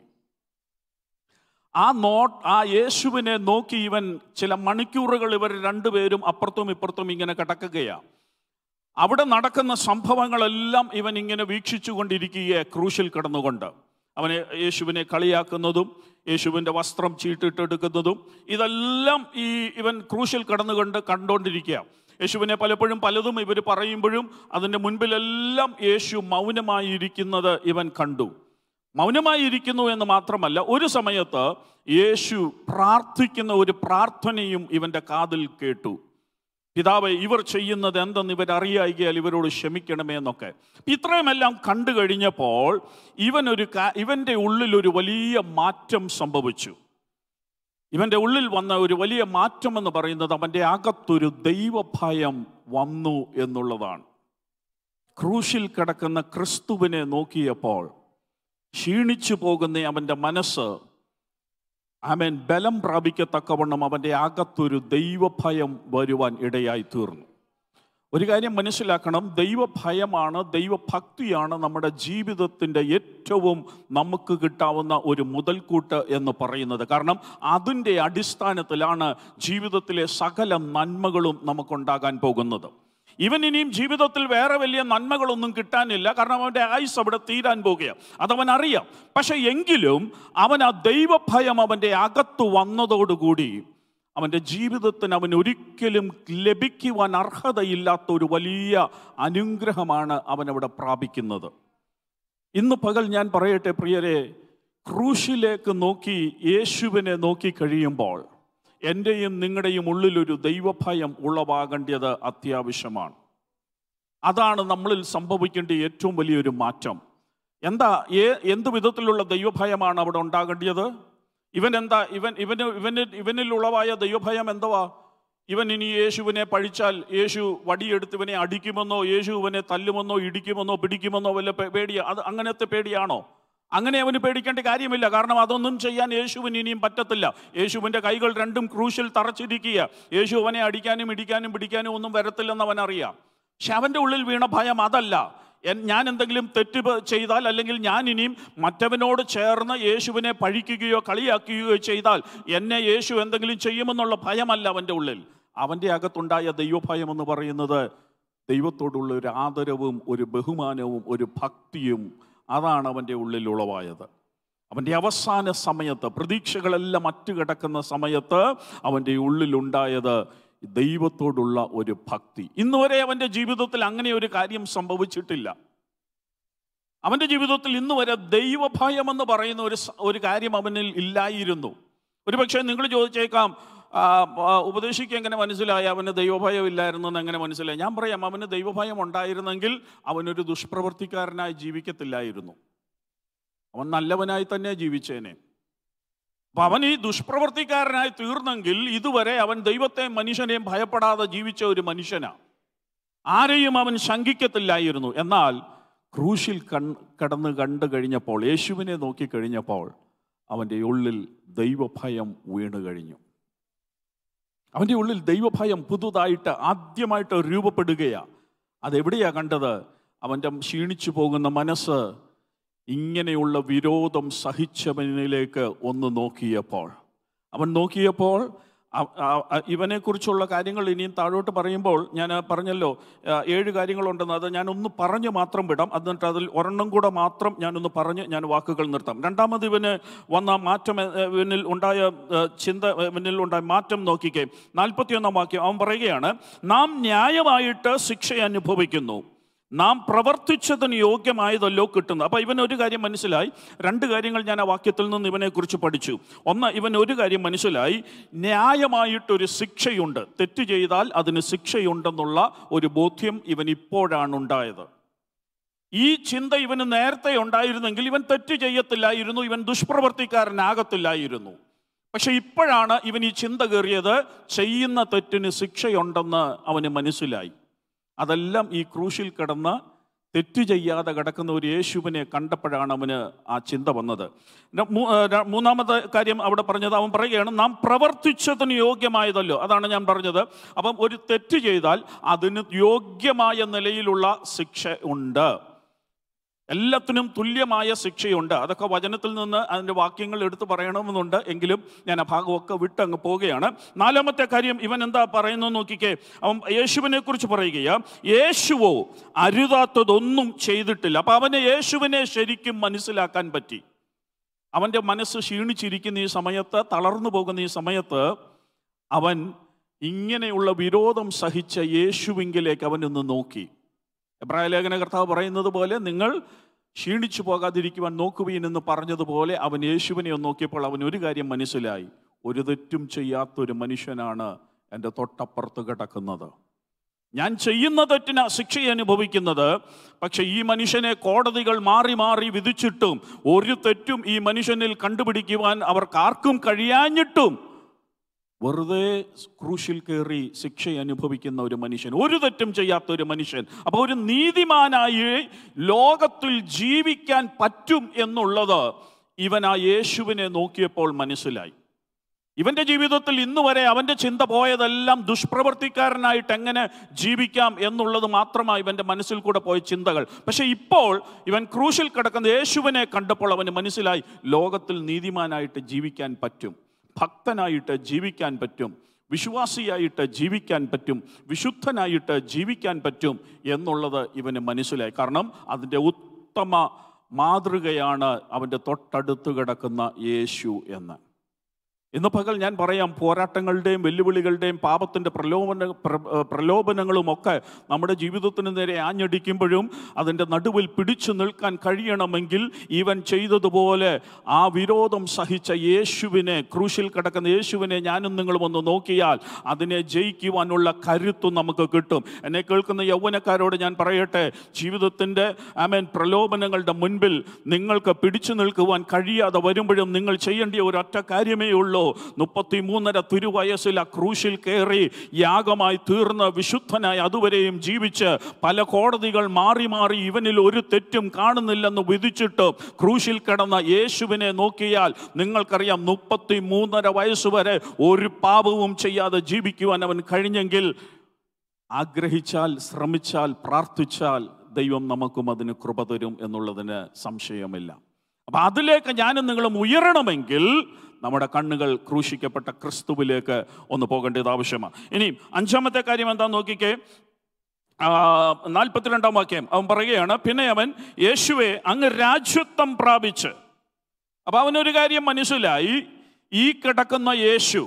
ആ നോട്ട് ആ യേശുവിനെ നോക്കി ഇവൻ ചില മണിക്കൂറുകൾ ഇവർ രണ്ടുപേരും അപ്പുറത്തും ഇപ്പുറത്തും ഇങ്ങനെ കിടക്കുകയാണ് അവിടെ നടക്കുന്ന സംഭവങ്ങളെല്ലാം ഇവൻ ഇങ്ങനെ വീക്ഷിച്ചു കൊണ്ടിരിക്കുകയെ ക്രൂശിൽ കിടന്നുകൊണ്ട് അവനെ യേശുവിനെ കളിയാക്കുന്നതും യേശുവിൻ്റെ വസ്ത്രം ചീട്ടിട്ടെടുക്കുന്നതും ഇതെല്ലാം ഈ ഇവൻ ക്രൂശിൽ കിടന്നുകൊണ്ട് കണ്ടുകൊണ്ടിരിക്കുക യേശുവിനെ പലപ്പോഴും പലതും ഇവർ പറയുമ്പോഴും അതിൻ്റെ മുൻപിലെല്ലാം യേശു മൗനമായിരിക്കുന്നത് ഇവൻ കണ്ടു മൗനമായിരിക്കുന്നു എന്ന് മാത്രമല്ല ഒരു സമയത്ത് യേശു പ്രാർത്ഥിക്കുന്ന ഒരു പ്രാർത്ഥനയും ഇവന്റെ കാതിൽ കേട്ടു പിതാവ് ഇവർ ചെയ്യുന്നത് എന്തെന്ന് ഇവരറിയായികയാൽ ഇവരോട് ക്ഷമിക്കണമേ എന്നൊക്കെ ഇത്രയുമെല്ലാം കണ്ടു കഴിഞ്ഞപ്പോൾ ഇവനൊരു കാ- ഇവന്റെ ഉള്ളിൽ ഒരു വലിയ മാറ്റം സംഭവിച്ചു ഇവന്റെ ഉള്ളിൽ വന്ന ഒരു വലിയ മാറ്റം എന്ന് പറയുന്നത് അവന്റെ അകത്തൊരു ദൈവഭയം വന്നു എന്നുള്ളതാണ് ക്രൂശിൽ കിടക്കുന്ന ക്രിസ്തുവിനെ നോക്കിയപ്പോൾ ക്ഷീണിച്ചു പോകുന്ന അവൻ്റെ മനസ്സ് അവൻ ബലം പ്രാപിക്കത്തക്കവണ്ണം അവൻ്റെ അകത്തൊരു ദൈവഭയം വരുവാൻ ഇടയായി തീർന്നു ഒരു കാര്യം മനസ്സിലാക്കണം ദൈവഭയമാണ് ദൈവഭക്തിയാണ് നമ്മുടെ ജീവിതത്തിൻ്റെ ഏറ്റവും നമുക്ക് കിട്ടാവുന്ന ഒരു മുതൽക്കൂട്ട് എന്ന് പറയുന്നത് കാരണം അതിൻ്റെ അടിസ്ഥാനത്തിലാണ് ജീവിതത്തിലെ സകല നന്മകളും നമുക്കുണ്ടാകാൻ പോകുന്നത് ഇവൻ ഇനിയും ജീവിതത്തിൽ വേറെ വലിയ നന്മകളൊന്നും കിട്ടാനില്ല കാരണം അവൻ്റെ ആയുസ് അവിടെ തീരാൻ പോകുകയാണ് അതവൻ അറിയാം പക്ഷെ എങ്കിലും അവൻ ആ ദൈവഭയം അവൻ്റെ അകത്ത് വന്നതോടുകൂടി അവൻ്റെ ജീവിതത്തിന് അവൻ ഒരിക്കലും ലഭിക്കുവാൻ അർഹതയില്ലാത്ത ഒരു വലിയ അനുഗ്രഹമാണ് അവൻ അവിടെ പ്രാപിക്കുന്നത് ഇന്ന് പകൽ ഞാൻ പറയട്ടെ പ്രിയരെ ക്രൂശിലേക്ക് നോക്കി യേശുവിനെ നോക്കി കഴിയുമ്പോൾ എൻ്റെയും നിങ്ങളുടെയും ഉള്ളിലൊരു ദൈവഭയം ഉളവാകേണ്ടത് അത്യാവശ്യമാണ് അതാണ് നമ്മളിൽ സംഭവിക്കേണ്ട ഏറ്റവും വലിയൊരു മാറ്റം എന്താ ഏ എന്ത് വിധത്തിലുള്ള ദൈവഭയമാണ് അവിടെ ഉണ്ടാകേണ്ടത് ഇവൻ എന്താ ഇവൻ ഇവന് ഇവന് ഇവനിൽ ഉളവായ ദൈവഭയം എന്തുവാ ഇവൻ ഇനി യേശുവിനെ പഴിച്ചാൽ യേശു വടിയെടുത്ത് ഇവനെ അടിക്കുമെന്നോ യേശു ഇവനെ തല്ലുമെന്നോ ഇടിക്കുമെന്നോ പിടിക്കുമെന്നോ വല്ല പേ- പേടിയ അത് അങ്ങനത്തെ പേടിയാണോ അങ്ങനെ അവന് പേടിക്കേണ്ട കാര്യമില്ല കാരണം അതൊന്നും ചെയ്യാൻ യേശുവിന് ഇനിയും പറ്റത്തില്ല യേശുവിൻ്റെ കൈകൾ രണ്ടും ക്രൂശിൽ തറച്ചിരിക്കുക യേശു അവനെ അടിക്കാനും ഇടിക്കാനും പിടിക്കാനും ഒന്നും വരത്തില്ലെന്ന് അവൻ അറിയാം പക്ഷെ അവൻ്റെ ഉള്ളിൽ വീണ ഭയം അതല്ല എൻ- ഞാൻ എന്തെങ്കിലും തെറ്റ് പ- ചെയ്താൽ അല്ലെങ്കിൽ ഞാൻ ഇനിയും മറ്റവനോട് ചേർന്ന് യേശുവിനെ പഴിക്കുകയോ കളിയാക്കുകയോ ചെയ്താൽ എന്നെ യേശു എന്തെങ്കിലും ചെയ്യുമെന്നുള്ള ഭയമല്ല അവൻ്റെ ഉള്ളിൽ അവൻ്റെ അകത്തുണ്ടായ ദൈവഭയം എന്ന് പറയുന്നത് ദൈവത്തോടുള്ള ഒരു ആദരവും ഒരു ബഹുമാനവും ഒരു ഭക്തിയും അതാണ് അവൻ്റെ ഉള്ളിൽ ഉളവായത് അവൻ്റെ അവസാന സമയത്ത് പ്രതീക്ഷകളെല്ലാം അറ്റുകിടക്കുന്ന സമയത്ത് അവൻ്റെ ഉള്ളിലുണ്ടായത് ദൈവത്തോടുള്ള ഒരു ഭക്തി ഇന്ന് വരെ അവൻ്റെ ജീവിതത്തിൽ അങ്ങനെ ഒരു കാര്യം സംഭവിച്ചിട്ടില്ല അവൻ്റെ ജീവിതത്തിൽ ഇന്ന് വരെ ദൈവഭയം എന്ന് പറയുന്ന ഒരു സ- ഒരു കാര്യം അവനിൽ ഇല്ലായിരുന്നു ഒരുപക്ഷെ നിങ്ങൾ ചോദിച്ചേക്കാം ആ, ആ, ഉപദേശിക്ക് എങ്ങനെ മനസ്സിലായി അവന് ദൈവഭയം ഇല്ലായിരുന്നു എന്ന് എങ്ങനെ മനസ്സിലായി ഞാൻ പറയാം അവന് ദൈവഭയം ഉണ്ടായിരുന്നെങ്കിൽ അവനൊരു ദുഷ്പ്രവർത്തിക്കാരനായി ജീവിക്കത്തില്ലായിരുന്നു അവൻ നല്ലവനായി തന്നെ ജീവിച്ചേനെ അപ്പൊ അവൻ ഈ ദുഷ്പ്രവർത്തിക്കാരനായി തീർന്നെങ്കിൽ ഇതുവരെ അവൻ ദൈവത്തെയും മനുഷ്യനെയും ഭയപ്പെടാതെ ജീവിച്ച ഒരു മനുഷ്യനാണ് ആരെയും അവൻ ശങ്കിക്കത്തില്ലായിരുന്നു എന്നാൽ ക്രൂശിൽ കൺ കടന്ന് കണ്ടു കഴിഞ്ഞപ്പോൾ യേശുവിനെ നോക്കി കഴിഞ്ഞപ്പോൾ അവൻ്റെ ഉള്ളിൽ ദൈവഭയം വീണു കഴിഞ്ഞു അവൻ്റെ ഉള്ളിൽ ദൈവഭയം പുതുതായിട്ട് ആദ്യമായിട്ട് രൂപപ്പെടുകയാണ് അതെവിടെയാ കണ്ടത് അവൻ്റെ ക്ഷീണിച്ചു പോകുന്ന മനസ്സ് ഇങ്ങനെയുള്ള വിരോധം സഹിച്ചവനിലേക്ക് ഒന്ന് നോക്കിയപ്പോൾ അവൻ നോക്കിയപ്പോൾ അ- അ- അ- ഇവനെക്കുറിച്ചുള്ള കാര്യങ്ങൾ ഇനിയും താഴോട്ട് പറയുമ്പോൾ ഞാൻ പറഞ്ഞല്ലോ ആ, ഏഴ് കാര്യങ്ങളുണ്ടെന്ന് അത് ഞാൻ ഒന്ന് പറഞ്ഞ് മാത്രം വിടാം എന്നിട്ട് അതിൽ ഒരെണ്ണം കൂടെ മാത്രം ഞാനൊന്ന് പറഞ്ഞ് ഞാൻ വാക്കുകൾ നിർത്താം രണ്ടാമത് ഇവന് വന്ന മാറ്റം എ, എ, ഇവനിൽ ഉണ്ടായ എ, ചിന്ത എ, ഇവനിൽ ഉണ്ടായ മാറ്റം നോക്കിക്കേ നാൽപ്പത്തിയൊന്നാം വാക്യം അവൻ പറയുകയാണ് നാം ന്യായമായിട്ട് ശിക്ഷ അനുഭവിക്കുന്നു നാം പ്രവർത്തിച്ചതിന് യോഗ്യമായതല്ലോ കിട്ടുന്നത് അപ്പോൾ ഇവൻ ഒരു കാര്യം മനസ്സിലായി രണ്ട് കാര്യങ്ങൾ ഞാൻ ആ വാക്യത്തിൽ നിന്ന് ഇവനെക്കുറിച്ച് പഠിച്ചു ഒന്ന് ഇവൻ ഒരു കാര്യം മനസ്സിലായി ന്യായമായിട്ടൊരു ശിക്ഷയുണ്ട് തെറ്റ് ചെയ്താൽ അതിന് ശിക്ഷയുണ്ടെന്നുള്ള ഒരു ബോധ്യം ഇവൻ ഇപ്പോഴാണ് ഉണ്ടായത് ഈ ചിന്ത ഇവന് നേരത്തെ ഉണ്ടായിരുന്നെങ്കിൽ ഇവൻ തെറ്റ് ചെയ്യത്തില്ലായിരുന്നു ഇവൻ ദുഷ്പ്രവർത്തിക്കാരനാകത്തില്ലായിരുന്നു പക്ഷെ ഇപ്പോഴാണ് ഇവൻ ഈ ചിന്ത കയറിയത് ചെയ്യുന്ന തെറ്റിന് ശിക്ഷയുണ്ടെന്ന് അവന് മനസ്സിലായി അതെല്ലാം ഈ ക്രൂശിൽ കിടന്ന് തെറ്റ് ചെയ്യാതെ കിടക്കുന്ന ഒരു യേശുവിനെ കണ്ടപ്പോഴാണ് അവന് ആ ചിന്ത വന്നത് ന- മൂ- ആ, ര- മൂന്നാമത്തെ കാര്യം അവിടെ പറഞ്ഞത് അവൻ പറയുകയാണ് നാം പ്രവർത്തിച്ചതിന് യോഗ്യമായതല്ലോ അതാണ് ഞാൻ പറഞ്ഞത് അപ്പം ഒരു തെറ്റ് ചെയ്താൽ അതിന് യോഗ്യമായ നിലയിലുള്ള ശിക്ഷ ഉണ്ട് എല്ലാത്തിനും തുല്യമായ ശിക്ഷയുണ്ട് അതൊക്കെ വചനത്തിൽ നിന്ന് അതിൻ്റെ വാക്യങ്ങൾ എടുത്ത് പറയണമെന്നുണ്ട് എങ്കിലും ഞാൻ ആ ഭാഗമൊക്കെ വിട്ട് അങ്ങ് പോവുകയാണ് നാലാമത്തെ കാര്യം ഇവൻ എന്താ പറയുന്നത് നോക്കിക്കേ അവൻ യേശുവിനെ കുറിച്ച് പറയുകയാ യേശുവോ അരുതാത്തതൊന്നും ചെയ്തിട്ടില്ല അപ്പം അവന് യേശുവിനെ ശരിക്കും മനസ്സിലാക്കാൻ പറ്റി അവൻ്റെ മനസ്സ് ക്ഷീണിച്ചിരിക്കുന്ന ഈ സമയത്ത് തളർന്നു പോകുന്ന ഈ സമയത്ത് അവൻ ഇങ്ങനെയുള്ള വിരോധം സഹിച്ച യേശുവിങ്കിലേക്ക് അവനൊന്ന് നോക്കി എബ്രായ ലേഖന കർത്താവ് പറയുന്നത് പോലെ നിങ്ങൾ ക്ഷീണിച്ചു പോകാതിരിക്കുവാൻ നോക്കുവീൻ എന്ന് പറഞ്ഞതുപോലെ അവൻ യേശുവിനെ ഒന്ന് നോക്കിയപ്പോൾ അവൻ ഒരു കാര്യം മനസ്സിലായി ഒരു തെറ്റും ചെയ്യാത്തൊരു മനുഷ്യനാണ് എൻ്റെ തൊട്ടപ്പുറത്ത് കിടക്കുന്നത് ഞാൻ ചെയ്യുന്ന തെറ്റിന് ശിക്ഷ അനുഭവിക്കുന്നത് പക്ഷെ ഈ മനുഷ്യനെ കോടതികൾ മാറി മാറി വിധിച്ചിട്ടും ഒരു തെറ്റും ഈ മനുഷ്യനിൽ കണ്ടുപിടിക്കുവാൻ അവർക്ക് ആർക്കും കഴിയാഞ്ഞിട്ടും വെറുതെ ക്രൂശിൽ കയറി ശിക്ഷ അനുഭവിക്കുന്ന ഒരു മനുഷ്യൻ ഒരു തെറ്റും ചെയ്യാത്ത ഒരു മനുഷ്യൻ അപ്പോൾ ഒരു നീതിമാനായി ലോകത്തിൽ ജീവിക്കാൻ പറ്റും എന്നുള്ളത് ഇവൻ ആ യേശുവിനെ നോക്കിയപ്പോൾ മനസ്സിലായി ഇവന്റെ ജീവിതത്തിൽ ഇന്ന് വരെ അവന്റെ ചിന്ത പോയതെല്ലാം ദുഷ്പ്രവർത്തിക്കാരനായിട്ട് എങ്ങനെ ജീവിക്കാം എന്നുള്ളത് മാത്രമായി ഇവന്റെ മനസ്സിൽ കൂടെ പോയ ചിന്തകൾ പക്ഷെ ഇപ്പോൾ ഇവൻ ക്രൂശിൽ കിടക്കുന്ന യേശുവിനെ കണ്ടപ്പോൾ അവന് മനസ്സിലായി ലോകത്തിൽ നീതിമാനായിട്ട് ജീവിക്കാൻ പറ്റും ഭക്തനായിട്ട് ജീവിക്കാൻ പറ്റും വിശ്വാസിയായിട്ട് ജീവിക്കാൻ പറ്റും വിശുദ്ധനായിട്ട് ജീവിക്കാൻ പറ്റും എന്നുള്ളത് ഇവന് മനസ്സിലായി കാരണം അതിൻ്റെ ഉത്തമ മാതൃകയാണ് അവൻ്റെ തൊട്ടടുത്ത് കിടക്കുന്ന യേശു എന്ന് ഇന്ന് പകൽ ഞാൻ പറയാം പോരാട്ടങ്ങളുടെയും വെല്ലുവിളികളുടെയും പാപത്തിൻ്റെ പ്രലോഭന പ്ര- പ്രലോഭനങ്ങളും ഒക്കെ നമ്മുടെ ജീവിതത്തിന് നേരെ ആഞ്ഞടിക്കുമ്പോഴും അതിൻ്റെ നടുവിൽ പിടിച്ചു നിൽക്കാൻ കഴിയണമെങ്കിൽ ഇവൻ ചെയ്തതുപോലെ ആ വിരോധം സഹിച്ച യേശുവിനെ ക്രൂശിൽ കിടക്കുന്ന യേശുവിനെ ഞാനും നിങ്ങളും ഒന്ന് നോക്കിയാൽ അതിനെ ജയിക്കുവാനുള്ള കരുത്തും നമുക്ക് കിട്ടും എന്നെ കേൾക്കുന്ന യൗവനക്കാരോട് ഞാൻ പറയട്ടെ ജീവിതത്തിൻ്റെ ആമേൻ പ്രലോഭനങ്ങളുടെ മുൻപിൽ നിങ്ങൾക്ക് പിടിച്ചു നിൽക്കുവാൻ കഴിയാതെ വരുമ്പോഴും നിങ്ങൾ ചെയ്യേണ്ട ഒരു ഒറ്റ കാര്യമേ ഉള്ളൂ മുപ്പത്തി മൂന്നര തിരുവയസ്സിൽ ആ ക്രൂശിൽ കയറി യാഗമായി തീർന്ന് വിശുദ്ധനായി അതുവരെയും ജീവിച്ച് പല കോടതികൾ മാറി മാറി ഇവനിൽ ഒരു തെറ്റും കാണുന്നില്ലെന്ന് വിധിച്ചിട്ട് ക്രൂശിൽ കിടന്ന യേശുവിനെ നോക്കിയാൽ നിങ്ങൾക്കറിയാം മുപ്പത്തി മൂന്നര വയസ്സ് വരെ ഒരു പാപവും ചെയ്യാതെ ജീവിക്കുവാൻ അവൻ കഴിഞ്ഞെങ്കിൽ ആഗ്രഹിച്ചാൽ ശ്രമിച്ചാൽ പ്രാർത്ഥിച്ചാൽ ദൈവം നമുക്കും അതിന് കൃപ തരും എന്നുള്ളതിന് സംശയമില്ല അപ്പം അതിലേക്ക് ഞാനും നിങ്ങളും ഉയരണമെങ്കിൽ നമ്മുടെ കണ്ണുകൾ ക്രൂശിക്കപ്പെട്ട ക്രിസ്തുവിലേക്ക് ഒന്ന് പോകേണ്ടത് ആവശ്യമാണ് ഇനി അഞ്ചാമത്തെ കാര്യം എന്താ നോക്കിക്കേ ആ, നാൽപ്പത്തിരണ്ടാം വാക്യം അവൻ പറയുകയാണ് പിന്നെ അവൻ യേശുവെ അങ്ങ് രാജ്യത്വം പ്രാപിച്ച് അപ്പൊ അവനൊരു കാര്യം മനസ്സിലായി ഈ കിടക്കുന്ന യേശു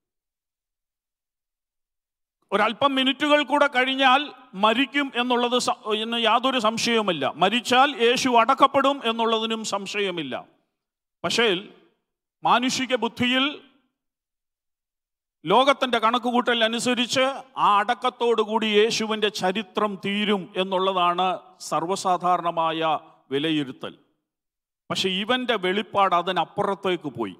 ഒരല്പം മിനിറ്റുകൾ കൂടെ കഴിഞ്ഞാൽ മരിക്കും എന്നുള്ളത് സ- എന്ന് യാതൊരു സംശയവുമില്ല മരിച്ചാൽ യേശു അടക്കപ്പെടും എന്നുള്ളതിനും സംശയമില്ല പക്ഷേ മാനുഷിക ബുദ്ധിയിൽ ലോകത്തിൻ്റെ കണക്കുകൂട്ടൽ അനുസരിച്ച് ആ അടക്കത്തോടുകൂടി യേശുവിൻ്റെ ചരിത്രം തീരും എന്നുള്ളതാണ് സർവ്വസാധാരണമായ വിലയിരുത്തൽ പക്ഷെ ഇവൻ്റെ വെളിപ്പാട് അതിനപ്പുറത്തേക്ക് പോയി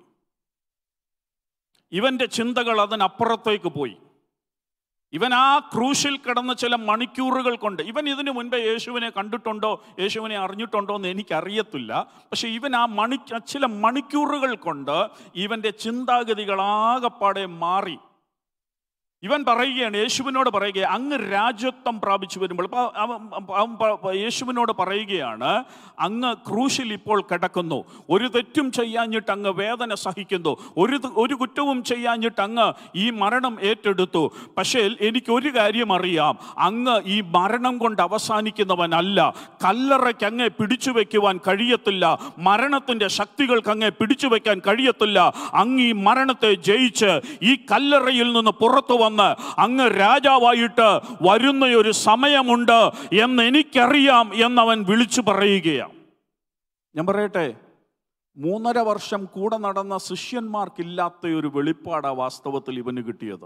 ഇവൻ്റെ ചിന്തകൾ അതിനപ്പുറത്തേക്ക് പോയി ഇവൻ ആ ക്രൂശിൽ കിടന്ന ചില മണിക്കൂറുകൾ കൊണ്ട് ഇവൻ ഇതിനു മുൻപേ യേശുവിനെ കണ്ടിട്ടുണ്ടോ യേശുവിനെ അറിഞ്ഞിട്ടുണ്ടോ എന്ന് എനിക്കറിയത്തില്ല പക്ഷെ ഇവൻ ആ മണി ആ ചില മണിക്കൂറുകൾ കൊണ്ട് ഇവൻ്റെ ചിന്താഗതികളാകപ്പാടെ മാറി ഇവൻ പറയുകയാണ് യേശുവിനോട് പറയുക അങ്ങ് രാജ്യത്വം പ്രാപിച്ചു വരുമ്പോൾ അപ്പൊ അവൻ അവൻ പ- യേശുവിനോട് പറയുകയാണ് അങ്ങ് ക്രൂശിൽ ഇപ്പോൾ കിടക്കുന്നു ഒരു തെറ്റും ചെയ്യാഞ്ഞിട്ട് അങ്ങ് വേദന സഹിക്കുന്നു ഒരു ത- ഒരു കുറ്റവും ചെയ്യാഞ്ഞിട്ട് അങ്ങ് ഈ മരണം ഏറ്റെടുത്തു പക്ഷേ എനിക്ക് ഒരു കാര്യം അറിയാം അങ്ങ് ഈ മരണം കൊണ്ട് അവസാനിക്കുന്നവനല്ല കല്ലറയ്ക്ക് അങ്ങെ പിടിച്ചു വെക്കുവാൻ കഴിയത്തില്ല മരണത്തിന്റെ ശക്തികൾക്ക് അങ്ങെ പിടിച്ചു വെക്കാൻ കഴിയത്തില്ല അങ്ങ് ഈ മരണത്തെ ജയിച്ച് ഈ കല്ലറയിൽ നിന്ന് പുറത്തു വന്ന് അങ്ങ് രാജാവായിട്ട് വരുന്ന ഒരു സമയമുണ്ട് എന്ന് എനിക്കറിയാം എന്നവൻ വിളിച്ചു പറയുകയാണ് ഞാൻ പറയട്ടെ മൂന്നര വർഷം കൂടെ നടന്ന ശിഷ്യന്മാർക്കില്ലാത്ത ഒരു വെളിപ്പാടാ വാസ്തവത്തിൽ ഇവന് കിട്ടിയത്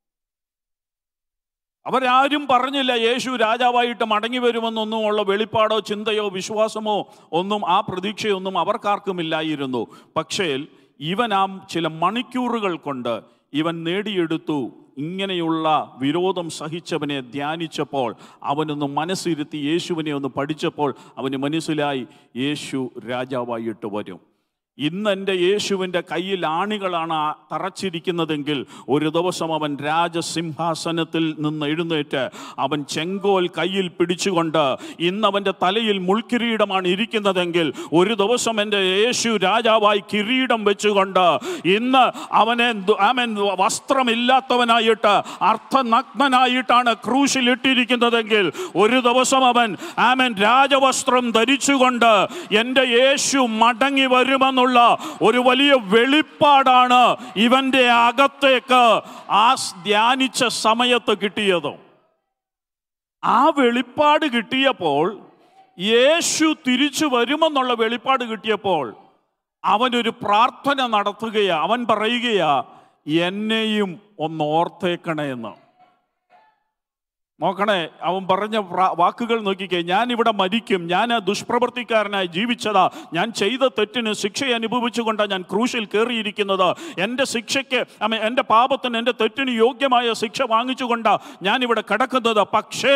അവരാരും പറഞ്ഞില്ല യേശു രാജാവായിട്ട് മടങ്ങി വരുമെന്നൊന്നും ഉള്ള വെളിപ്പാടോ ചിന്തയോ വിശ്വാസമോ ഒന്നും ആ പ്രതീക്ഷയൊന്നും അവർക്കാർക്കുമില്ലായിരുന്നു പക്ഷേ ഇവൻ ആ ചില മണിക്കൂറുകൾ കൊണ്ട് ഇവൻ നേടിയെടുത്തു ഇങ്ങനെയുള്ള വിരോധം സഹിച്ചവനെ ധ്യാനിച്ചപ്പോൾ അവനൊന്ന് മനസ്സിരുത്തി യേശുവിനെ ഒന്ന് പഠിച്ചപ്പോൾ അവന് മനസ്സിലായി യേശു രാജാവായിട്ട് വരും ഇന്ന് എൻ്റെ യേശുവിൻ്റെ കയ്യിൽ ആണികളാണ് ആ തറച്ചിരിക്കുന്നതെങ്കിൽ ഒരു ദിവസം അവൻ രാജസിംഹാസനത്തിൽ നിന്ന് എഴുന്നേറ്റ് അവൻ ചെങ്കോൽ കയ്യിൽ പിടിച്ചുകൊണ്ട് ഇന്ന് അവൻ്റെ തലയിൽ മുൾക്കിരീടമാണ് ഇരിക്കുന്നതെങ്കിൽ ഒരു ദിവസം എൻ്റെ യേശു രാജാവായി കിരീടം വെച്ചുകൊണ്ട് ഇന്ന് അവനെ ദു- ആമൻ വസ്ത്രമില്ലാത്തവനായിട്ട് അർത്ഥനഗ്നനായിട്ടാണ് ക്രൂശിലിട്ടിരിക്കുന്നതെങ്കിൽ ഒരു ദിവസം അവൻ ആമൻ രാജവസ്ത്രം ധരിച്ചുകൊണ്ട് എൻ്റെ യേശു മടങ്ങി വരുമെന്നുള്ള ഒരു വലിയ വെളിപ്പാടാണ് ഇവന്റെ അകത്തേക്ക് ആ സ് ധ്യാനിച്ച സമയത്ത് കിട്ടിയത് ആ വെളിപ്പാട് കിട്ടിയപ്പോൾ യേശു തിരിച്ചു വരുമെന്നുള്ള വെളിപ്പാട് കിട്ടിയപ്പോൾ അവനൊരു പ്രാർത്ഥന നടത്തുകയാ അവൻ പറയുകയാ എന്നെയും ഒന്ന് ഓർത്തേക്കണേ എന്ന് നോക്കണേ അവൻ പറഞ്ഞ പ്രാ- വാക്കുകൾ നോക്കിക്കേ ഞാൻ ഇവിടെ മരിക്കും ഞാൻ ദുഷ്പ്രവൃത്തിക്കാരനായി ജീവിച്ചതാ ഞാൻ ചെയ്ത തെറ്റിന് ശിക്ഷ അനുഭവിച്ചുകൊണ്ടാണ് ഞാൻ ക്രൂശിൽ കയറിയിരിക്കുന്നത് എൻ്റെ ശിക്ഷയ്ക്ക് അമ്മ എൻ്റെ പാപത്തിന് എൻ്റെ തെറ്റിന് യോഗ്യമായ ശിക്ഷ വാങ്ങിച്ചുകൊണ്ടാ ഞാൻ ഇവിടെ കിടക്കുന്നത് പക്ഷേ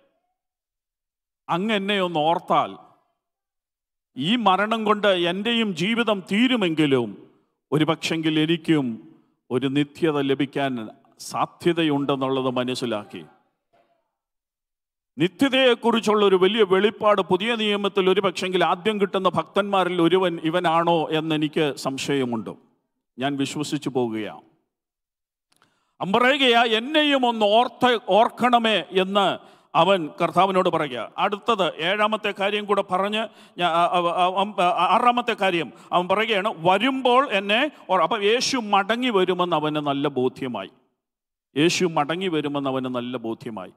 അങ്ങ് എന്നെ ഒന്ന് ഓർത്താൽ ഈ മരണം കൊണ്ട് എൻ്റെയും ജീവിതം തീരുമെങ്കിലും ഒരു പക്ഷെങ്കിൽ എനിക്കും ഒരു നിത്യത ലഭിക്കാൻ സാധ്യതയുണ്ടെന്നുള്ളത് മനസ്സിലാക്കി നിത്യതയെക്കുറിച്ചുള്ള ഒരു വലിയ വെളിപ്പാട് പുതിയ നിയമത്തിൽ ഒരു പക്ഷെങ്കിൽ ആദ്യം കിട്ടുന്ന ഭക്തന്മാരിൽ ഒരുവൻ ഇവനാണോ എന്നെനിക്ക് സംശയമുണ്ട് ഞാൻ വിശ്വസിച്ചു പോവുകയാണ് അവൻ പറയുകയാ എന്നെയും ഒന്ന് ഓർത്ത ഓർക്കണമേ എന്ന് അവൻ കർത്താവിനോട് പറയുക അടുത്തത് ഏഴാമത്തെ കാര്യം കൂടെ പറഞ്ഞ് ഞാൻ ആ- ആ- ആ- അവൻ- ആ- ആറാമത്തെ കാര്യം അവൻ പറയുകയാണ് വരുമ്പോൾ എന്നെ ഓർ- അപ്പം യേശു മടങ്ങി വരുമെന്ന് അവന് നല്ല ബോധ്യമായി യേശു മടങ്ങി വരുമെന്ന് അവന് നല്ല ബോധ്യമായി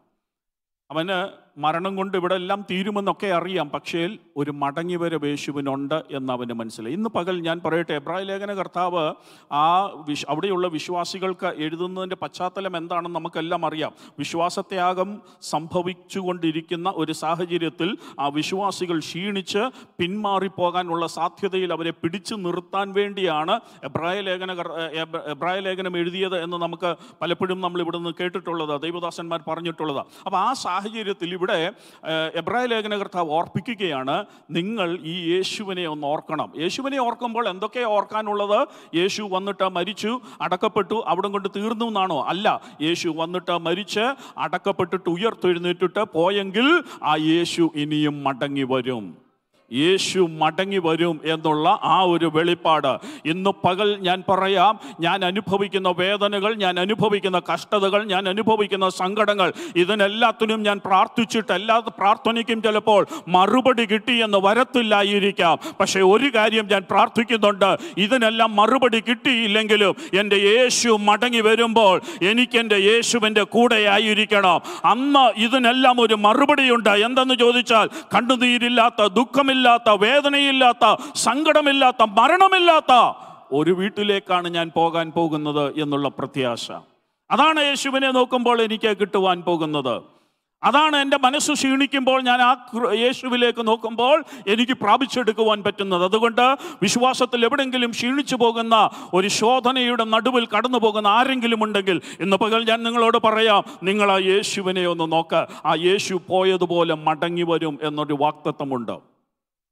അവന് മരണം കൊണ്ട് ഇവിടെ എല്ലാം തീരുമെന്നൊക്കെ അറിയാം പക്ഷേ ഒരു മടങ്ങി വരവ് യേശുവിനുണ്ട് എന്ന് അവന് മനസ്സിലായി ഇന്ന് പകൽ ഞാൻ പറയട്ടെ എബ്രാഹിം ലേഖന കർത്താവ് ആ വിശ് അവിടെയുള്ള വിശ്വാസികൾക്ക് എഴുതുന്നതിൻ്റെ പശ്ചാത്തലം എന്താണെന്ന് നമുക്കെല്ലാം അറിയാം വിശ്വാസത്യാഗം സംഭവിച്ചുകൊണ്ടിരിക്കുന്ന ഒരു സാഹചര്യത്തിൽ ആ വിശ്വാസികൾ ക്ഷീണിച്ച് പിന്മാറിപ്പോകാനുള്ള സാധ്യതയിൽ അവരെ പിടിച്ചു നിർത്താൻ വേണ്ടിയാണ് എബ്രായ ലേഖന കർ- എബ്ര- എബ്രായ ലേഖനം എഴുതിയത് എന്ന് നമുക്ക് പലപ്പോഴും നമ്മൾ ഇവിടെ നിന്ന് കേട്ടിട്ടുള്ളത് ദൈവദാസന്മാർ പറഞ്ഞിട്ടുള്ളത് അപ്പോൾ ആ സാഹചര്യത്തിൽ ഇവിടെ ഏഹ്, എബ്രായ ലേഖന കർത്താവ് ഓർപ്പിക്കുകയാണ് നിങ്ങൾ ഈ യേശുവിനെ ഒന്ന് ഓർക്കണം യേശുവിനെ ഓർക്കുമ്പോൾ എന്തൊക്കെ ഓർക്കാനുള്ളത് യേശു വന്നിട്ട് മരിച്ചു അടക്കപ്പെട്ടു അവിടെ കൊണ്ട് തീർന്നു എന്നാണോ അല്ല യേശു വന്നിട്ട് മരിച്ച് അടക്കപ്പെട്ടിട്ട് ഉയർത്തെഴുന്നേറ്റിട്ട് പോയെങ്കിൽ ആ യേശു ഇനിയും മടങ്ങി വരും യേശു മടങ്ങി വരും എന്നുള്ള ആ ഒരു വെളിപ്പാട് ഇന്ന് പകൽ ഞാൻ പറയാം ഞാൻ അനുഭവിക്കുന്ന വേദനകൾ ഞാൻ അനുഭവിക്കുന്ന കഷ്ടതകൾ ഞാൻ അനുഭവിക്കുന്ന സങ്കടങ്ങൾ ഇതിനെല്ലാത്തിനും ഞാൻ പ്രാർത്ഥിച്ചിട്ട് എല്ലാ പ്രാർത്ഥനയ്ക്കും ചിലപ്പോൾ മറുപടി കിട്ടിയെന്ന് വരത്തില്ലായിരിക്കാം പക്ഷേ ഒരു കാര്യം ഞാൻ പ്രാർത്ഥിക്കുന്നുണ്ട് ഇതിനെല്ലാം മറുപടി കിട്ടിയില്ലെങ്കിലും എൻ്റെ യേശു മടങ്ങി വരുമ്പോൾ എനിക്ക് എൻ്റെ യേശുവിൻ്റെ കൂടെ ആയിരിക്കണം അന്ന് ഇതിനെല്ലാം ഒരു മറുപടിയുണ്ട് എന്തെന്ന് ചോദിച്ചാൽ കണ്ണുനീരില്ലാത്ത ദുഃഖമില്ലാത്ത വേദനയില്ലാത്ത സങ്കടമില്ലാത്ത മരണമില്ലാത്ത ഒരു വീട്ടിലേക്കാണ് ഞാൻ പോകാൻ പോകുന്നത് എന്നുള്ള പ്രത്യാശ അതാണ് യേശുവിനെ നോക്കുമ്പോൾ എനിക്ക് കിട്ടുവാൻ പോകുന്നത് അതാണ് എൻ്റെ മനസ്സ് ക്ഷീണിക്കുമ്പോൾ ഞാൻ ആ കൃ- യേശുവിലേക്ക് നോക്കുമ്പോൾ എനിക്ക് പ്രാപിച്ചെടുക്കുവാൻ പറ്റുന്നത് അതുകൊണ്ട് വിശ്വാസത്തിൽ എവിടെങ്കിലും ക്ഷീണിച്ചു പോകുന്ന ഒരു ശോധനയുടെ നടുവിൽ കടന്നു പോകുന്ന ആരെങ്കിലും ഉണ്ടെങ്കിൽ ഇന്ന് പകൽ ഞാൻ നിങ്ങളോട് പറയാം നിങ്ങൾ ആ യേശുവിനെ ഒന്ന് നോക്ക് ആ യേശു പോയതുപോലെ മടങ്ങി വരും എന്നൊരു വാക്തത്വമുണ്ട്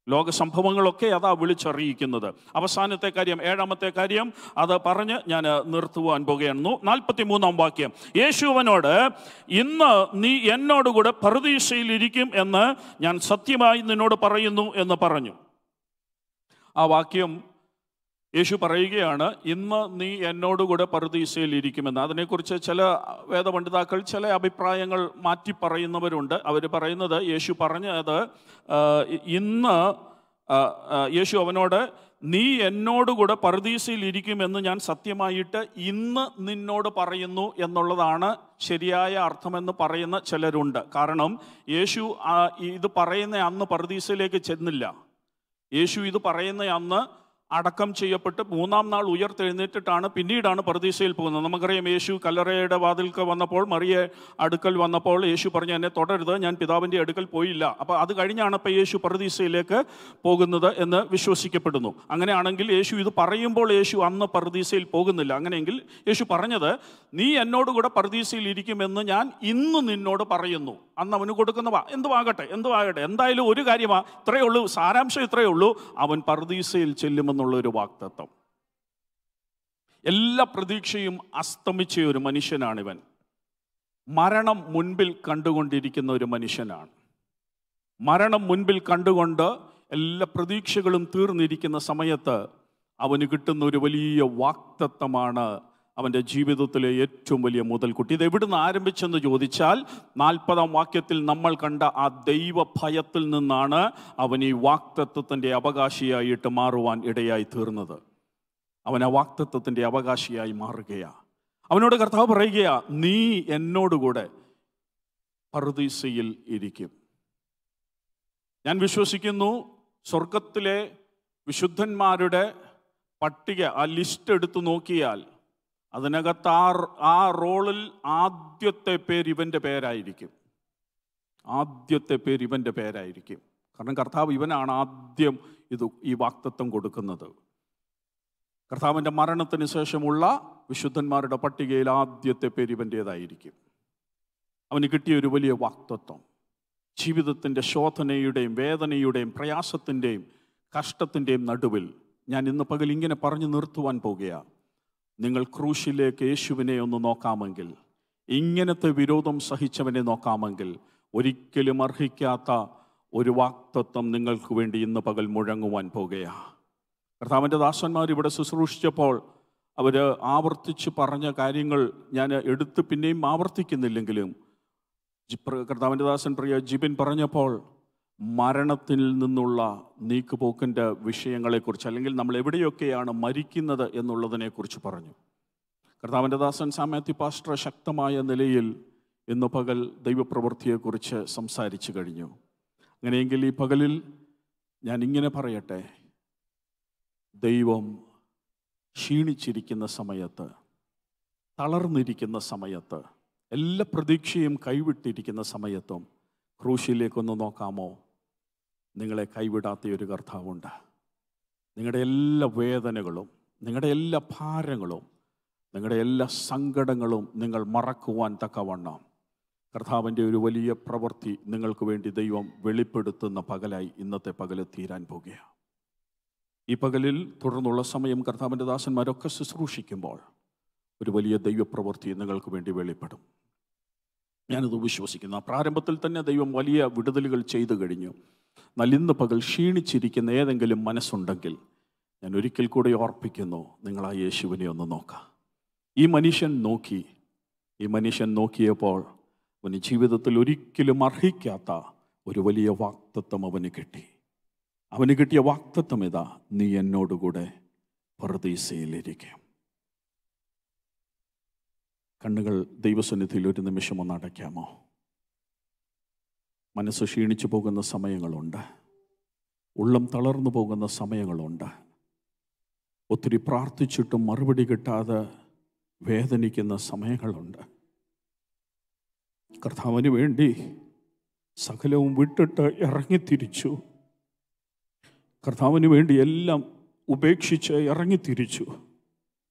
ലോക സംഭവങ്ങളൊക്കെ അതാ വിളിച്ചറിയിക്കുന്നത് അവസാനത്തെ കാര്യം ഏഴാമത്തെ കാര്യം അത് പറഞ്ഞ് ഞാൻ നിർത്തുവാൻ പോകുകയാണ് നാൽപ്പത്തി മൂന്നാം വാക്യം യേശുവനോട് ഇന്ന് നീ എന്നോടുകൂടെ പരദീശയിലിരിക്കും എന്ന് ഞാൻ സത്യമായി നിന്നോട് പറയുന്നു എന്ന് പറഞ്ഞു ആ വാക്യം യേശു പറയുകയാണ് ഇന്ന് നീ എന്നോടുകൂടെ പറുദീസയിൽ ഇരിക്കുമെന്ന് അതിനെക്കുറിച്ച് ചില വേദപണ്ഡിതാക്കൾ ചില അഭിപ്രായങ്ങൾ മാറ്റി പറയുന്നവരുണ്ട് അവർ പറയുന്നത് യേശു പറഞ്ഞത് ആ, ഇന്ന് ആ, ആ, യേശു അവനോട് നീ എന്നോടുകൂടെ പറുദീസയിൽ ഇരിക്കുമെന്ന് ഞാൻ സത്യമായിട്ട് ഇന്ന് നിന്നോട് പറയുന്നു എന്നുള്ളതാണ് ശരിയായ അർത്ഥമെന്ന് പറയുന്ന ചിലരുണ്ട് കാരണം യേശു ആ, ഇത് പറയുന്ന അന്ന് പറുദീസയിലേക്ക് ചെന്നില്ല യേശു ഇത് പറയുന്ന അന്ന് അടക്കം ചെയ്യപ്പെട്ട് മൂന്നാം നാൾ ഉയർത്തെഴുന്നേറ്റിട്ടാണ് പിന്നീടാണ് പരദീസയിൽ പോകുന്നത് നമുക്കറിയാം യേശു കല്ലറയുടെ വാതിൽക്ക് വന്നപ്പോൾ മറിയ അടുക്കൽ വന്നപ്പോൾ യേശു പറഞ്ഞു എന്നെ തുടരുത് ഞാൻ പിതാവിൻ്റെ അടുക്കൽ പോയില്ല അപ്പോൾ അത് കഴിഞ്ഞാണ് ഇപ്പോൾ യേശു പരദീസയിലേക്ക് പോകുന്നത് എന്ന് വിശ്വസിക്കപ്പെടുന്നു അങ്ങനെയാണെങ്കിൽ യേശു ഇത് പറയുമ്പോൾ യേശു അന്ന് പരദീസയിൽ പോകുന്നില്ല അങ്ങനെയെങ്കിൽ യേശു പറഞ്ഞത് നീ എന്നോട് കൂടെ പരദീസയിൽ ഇരിക്കുമെന്ന് ഞാൻ ഇന്ന് നിന്നോട് പറയുന്നു അന്ന് അവന് കൊടുക്കുന്നവാ എന്തുവാകട്ടെ എന്തുവാകട്ടെ എന്തായാലും ഒരു കാര്യമാ ഇത്രയേ ഉള്ളൂ സാരാംശം ഇത്രയേ ഉള്ളൂ അവൻ പർദീസയിൽ ചെല്ലുമെന്നുള്ള ഒരു വാക്തത്വം എല്ലാ പ്രതീക്ഷയും അസ്തമിച്ച ഒരു മനുഷ്യനാണിവൻ മരണം മുൻപിൽ കണ്ടുകൊണ്ടിരിക്കുന്ന ഒരു മനുഷ്യനാണ് മരണം മുൻപിൽ കണ്ടുകൊണ്ട് എല്ലാ പ്രതീക്ഷകളും തീർന്നിരിക്കുന്ന സമയത്ത് അവന് കിട്ടുന്ന ഒരു വലിയ വാക്തത്വമാണ് അവൻ്റെ ജീവിതത്തിലെ ഏറ്റവും വലിയ മുതൽക്കുട്ടി ഇത് എവിടുന്ന് ആരംഭിച്ചെന്ന് ചോദിച്ചാൽ നാൽപ്പതാം വാക്യത്തിൽ നമ്മൾ കണ്ട ആ ദൈവ ഭയത്തിൽ നിന്നാണ് അവൻ ഈ വാക്തത്വത്തിൻ്റെ അവകാശിയായിട്ട് മാറുവാൻ ഇടയായി തീർന്നത് അവൻ ആ വാക്തത്വത്തിൻ്റെ അവകാശിയായി മാറുകയാ അവനോട് കർത്താവ് പറയുകയാ നീ എന്നോടുകൂടെ പറുദീസയിൽ ഇരിക്കും ഞാൻ വിശ്വസിക്കുന്നു സ്വർഗത്തിലെ വിശുദ്ധന്മാരുടെ പട്ടിക ആ ലിസ്റ്റ് എടുത്തു നോക്കിയാൽ അതിനകത്ത് ആ ആ റോളിൽ ആദ്യത്തെ പേര് ഇവൻ്റെ പേരായിരിക്കും ആദ്യത്തെ പേര് ഇവൻ്റെ പേരായിരിക്കും കാരണം കർത്താവ് ഇവനാണ് ആദ്യം ഇത് ഈ വാക്തത്വം കൊടുക്കുന്നത് കർത്താവിൻ്റെ മരണത്തിന് ശേഷമുള്ള വിശുദ്ധന്മാരുടെ പട്ടികയിൽ ആദ്യത്തെ പേര് ഇവൻ്റേതായിരിക്കും അവന് കിട്ടിയ ഒരു വലിയ വാക്തത്വം ജീവിതത്തിൻ്റെ ശോധനയുടെയും വേദനയുടെയും പ്രയാസത്തിൻ്റെയും കഷ്ടത്തിൻ്റെയും നടുവിൽ ഞാൻ ഇന്ന് പകൽ ഇങ്ങനെ പറഞ്ഞു നിർത്തുവാൻ പോകുകയാണ് നിങ്ങൾ ക്രൂശിലേക്ക് യേശുവിനെ ഒന്ന് നോക്കാമെങ്കിൽ ഇങ്ങനത്തെ വിരോധം സഹിച്ചവനെ നോക്കാമെങ്കിൽ ഒരിക്കലും അർഹിക്കാത്ത ഒരു വാക്തത്വം നിങ്ങൾക്ക് വേണ്ടി ഇന്ന് പകൽ മുഴങ്ങുവാൻ പോകുകയാണ് കർത്താവിൻ്റെ ദാസന്മാർ ഇവിടെ ശുശ്രൂഷിച്ചപ്പോൾ അവർ ആവർത്തിച്ച് പറഞ്ഞ കാര്യങ്ങൾ ഞാൻ എടുത്ത് പിന്നെയും ആവർത്തിക്കുന്നില്ലെങ്കിലും ജി- പ്ര- കർത്താവിൻ്റെ ദാസൻ പ്രിയ ജിബിൻ പറഞ്ഞപ്പോൾ മരണത്തിൽ നിന്നുള്ള നീക്കുപോക്കിൻ്റെ വിഷയങ്ങളെക്കുറിച്ച് അല്ലെങ്കിൽ നമ്മൾ എവിടെയൊക്കെയാണ് മരിക്കുന്നത് എന്നുള്ളതിനെക്കുറിച്ച് പറഞ്ഞു കർത്താവിൻ്റെ ദാസൻ സാമാത്യു പാസ്റ്റർ ശക്തമായ നിലയിൽ ഇന്ന് പകൽ ദൈവപ്രവൃത്തിയെക്കുറിച്ച് സംസാരിച്ചു കഴിഞ്ഞു അങ്ങനെയെങ്കിൽ ഈ പകലിൽ ഞാൻ ഇങ്ങനെ പറയട്ടെ ദൈവം ക്ഷീണിച്ചിരിക്കുന്ന സമയത്ത് തളർന്നിരിക്കുന്ന സമയത്ത് എല്ലാ പ്രതീക്ഷയും കൈവിട്ടിരിക്കുന്ന സമയത്തും ക്രൂശിലേക്കൊന്ന് നോക്കാമോ നിങ്ങളെ കൈവിടാത്ത ഒരു കർത്താവുണ്ട് നിങ്ങളുടെ എല്ലാ വേദനകളും നിങ്ങളുടെ എല്ലാ ഭാരങ്ങളും നിങ്ങളുടെ എല്ലാ സങ്കടങ്ങളും നിങ്ങൾ മറക്കുവാൻ തക്കവണ്ണം കർത്താവിൻ്റെ ഒരു വലിയ പ്രവൃത്തി നിങ്ങൾക്ക് വേണ്ടി ദൈവം വെളിപ്പെടുത്തുന്ന പകലായി ഇന്നത്തെ പകല് തീരാൻ പോകുകയാണ് ഈ പകലിൽ തുടർന്നുള്ള സമയം കർത്താവിൻ്റെ ദാസന്മാരൊക്കെ ശുശ്രൂഷിക്കുമ്പോൾ ഒരു വലിയ ദൈവപ്രവൃത്തി നിങ്ങൾക്ക് വേണ്ടി വെളിപ്പെടും ഞാനത് വിശ്വസിക്കുന്നു ആ പ്രാരംഭത്തിൽ തന്നെ ദൈവം വലിയ വിടുതലുകൾ ചെയ്തു കഴിഞ്ഞു എന്നാൽ ഇന്ന് പകൽ ക്ഷീണിച്ചിരിക്കുന്ന ഏതെങ്കിലും മനസ്സുണ്ടെങ്കിൽ ഞാൻ ഒരിക്കൽ കൂടി ഓർപ്പിക്കുന്നു നിങ്ങൾ ആ യേശുവിനെ ഒന്ന് നോക്കാം ഈ മനുഷ്യൻ നോക്കി ഈ മനുഷ്യൻ നോക്കിയപ്പോൾ അവന് ജീവിതത്തിൽ ഒരിക്കലും അർഹിക്കാത്ത ഒരു വലിയ വാക്തത്വം അവന് കിട്ടി അവന് കിട്ടിയ വാക്തത്വം ഇതാ നീ എന്നോടുകൂടെ പറുദീസയിലിരിക്കും കണ്ണുകൾ ദൈവസന്നിധിയിൽ ഒരു നിമിഷം ഒന്ന് അടയ്ക്കാമോ മനസ്സ് ക്ഷീണിച്ചു പോകുന്ന സമയങ്ങളുണ്ട് ഉള്ളം തളർന്നു പോകുന്ന സമയങ്ങളുണ്ട് ഒത്തിരി പ്രാർത്ഥിച്ചിട്ടും മറുപടി കിട്ടാതെ വേദനിക്കുന്ന സമയങ്ങളുണ്ട് കർത്താവിന് വേണ്ടി സകലവും വിട്ടിട്ട് ഇറങ്ങിത്തിരിച്ചു കർത്താവിന് വേണ്ടി എല്ലാം ഉപേക്ഷിച്ച് ഇറങ്ങിത്തിരിച്ചു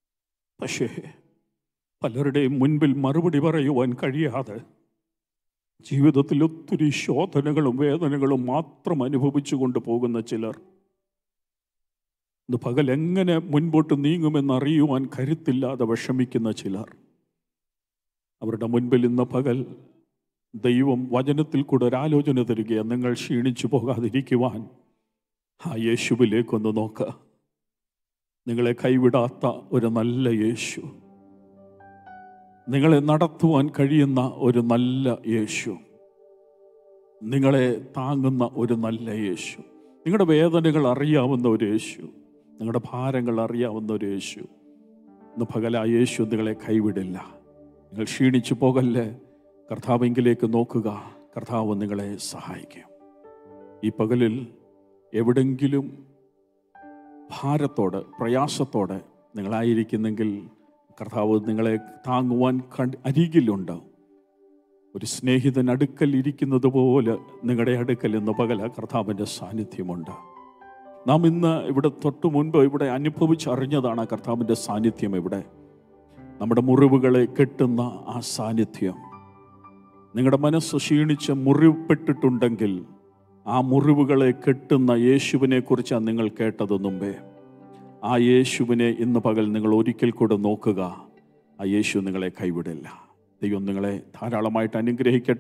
പക്ഷേ പലരുടെയും മുൻപിൽ മറുപടി പറയുവാൻ കഴിയാതെ ജീവിതത്തിൽ ഒത്തിരി ശോധനകളും വേദനകളും മാത്രം അനുഭവിച്ചു കൊണ്ട് പോകുന്ന ചിലർ ഇന്ന് പകൽ എങ്ങനെ മുൻപോട്ട് നീങ്ങുമെന്നറിയുവാൻ കരുത്തില്ലാതെ വിഷമിക്കുന്ന ചിലർ അവരുടെ മുൻപിൽ ഇന്ന് പകൽ ദൈവം വചനത്തിൽ കൂടെ ഒരാലോചന തരികയാണ് നിങ്ങൾ ക്ഷീണിച്ചു പോകാതിരിക്കുവാൻ ആ യേശുവിലേക്കൊന്ന് നോക്കുക നിങ്ങളെ കൈവിടാത്ത ഒരു നല്ല യേശു നിങ്ങളെ നടത്തുവാൻ കഴിയുന്ന ഒരു നല്ല യേശു നിങ്ങളെ താങ്ങുന്ന ഒരു നല്ല യേശു നിങ്ങളുടെ വേദനകൾ അറിയാവുന്ന ഒരു യേശു നിങ്ങളുടെ ഭാരങ്ങൾ അറിയാവുന്ന ഒരു യേശു ഇന്ന് പകല ആ യേശു നിങ്ങളെ കൈവിടില്ല നിങ്ങൾ ക്ഷീണിച്ചു പോകല്ലേ കർത്താവെങ്കിലേക്ക് നോക്കുക കർത്താവ് നിങ്ങളെ സഹായിക്കും ഈ പകലിൽ എവിടെങ്കിലും ഭാരത്തോടെ പ്രയാസത്തോടെ നിങ്ങളായിരിക്കുന്നെങ്കിൽ കർത്താവ് നിങ്ങളെ താങ്ങുവാൻ കണ്ട് അരികിലുണ്ട് ഒരു സ്നേഹിതൻ അടുക്കൽ ഇരിക്കുന്നത് പോലെ നിങ്ങളുടെ അടുക്കൽ ഇന്ന് പകല കർത്താവിൻ്റെ സാന്നിധ്യമുണ്ട് നാം ഇന്ന് ഇവിടെ തൊട്ടു മുൻപ് ഇവിടെ അനുഭവിച്ചറിഞ്ഞതാണ് കർത്താവിൻ്റെ സാന്നിധ്യം ഇവിടെ നമ്മുടെ മുറിവുകളെ കെട്ടുന്ന ആ സാന്നിധ്യം നിങ്ങളുടെ മനസ്സ് ക്ഷീണിച്ച് മുറിപ്പെട്ടിട്ടുണ്ടെങ്കിൽ ആ മുറിവുകളെ കെട്ടുന്ന യേശുവിനെ കുറിച്ചാണ് നിങ്ങൾ കേട്ടത് മുമ്പേ ആ യേശുവിനെ ഇന്ന് പകൽ നിങ്ങൾ ഒരിക്കൽ കൂടെ നോക്കുക ആ യേശു നിങ്ങളെ കൈവിടില്ല ദൈവം നിങ്ങളെ ധാരാളമായിട്ട് അനുഗ്രഹിക്കട്ടെ